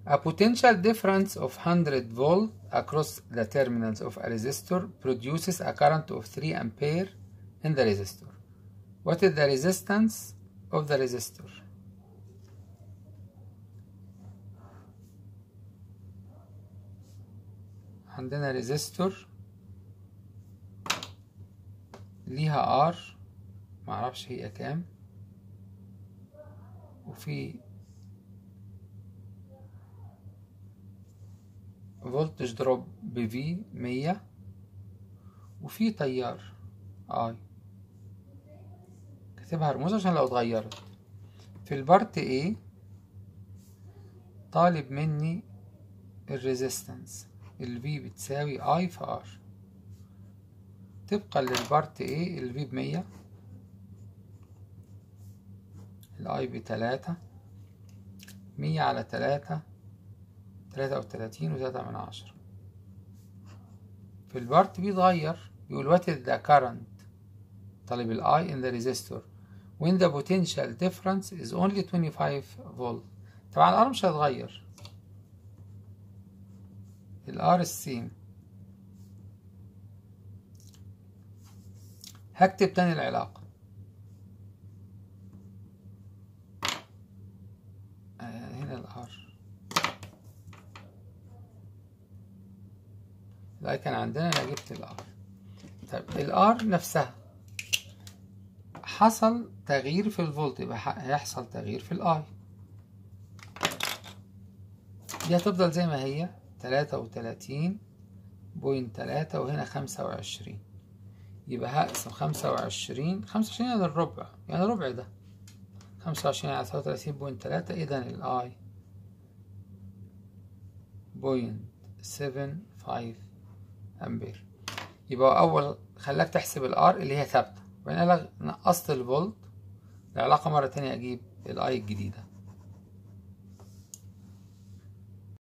A potential difference of 100 volt across the terminals of a resistor produces a current of 3 ampere in the resistor. What is the resistance of the resistor? عندنا ريزيستور ليها R معرفش هي كام وفي فولتج دروب بفي مية وفي تيار اي كاتبها رموز عشان لو اتغيرت في البارت ايه طالب مني الريزيستنس الفي بتساوي اي في ار طبقا للبارت ايه الفي بمية الاي بتلاتة مية على تلاتة تلاتة وتلاتين وتلاتة من عشرة في البارت بيتغير بيقول what is the current طالب ال I in the resistor when the potential difference is only 25 volt طبعا الار مش هيتغير الار السيم هكتب تاني العلاقة آه هنا الار لا كان عندنا انا جبت الار طيب الار نفسها حصل تغيير في الفولت يبقى هيحصل تغيير في الاي دي هتفضل زي ما هي تلاتة وتلاتين بوينت تلاتة وهنا خمسة وعشرين يبقى هقسم خمسة وعشرين خمسة وعشرين يعني الربع يعني الربع ده خمسة وعشرين على تلاتة وتلاتين بوينت تلاتة إذا الآي بوينت سفن فايف أمبير يبقى أول خلاك تحسب الآر اللي هي ثابتة وبعدين قالك نقصت الفولت العلاقة مرة تانية أجيب الآي الجديدة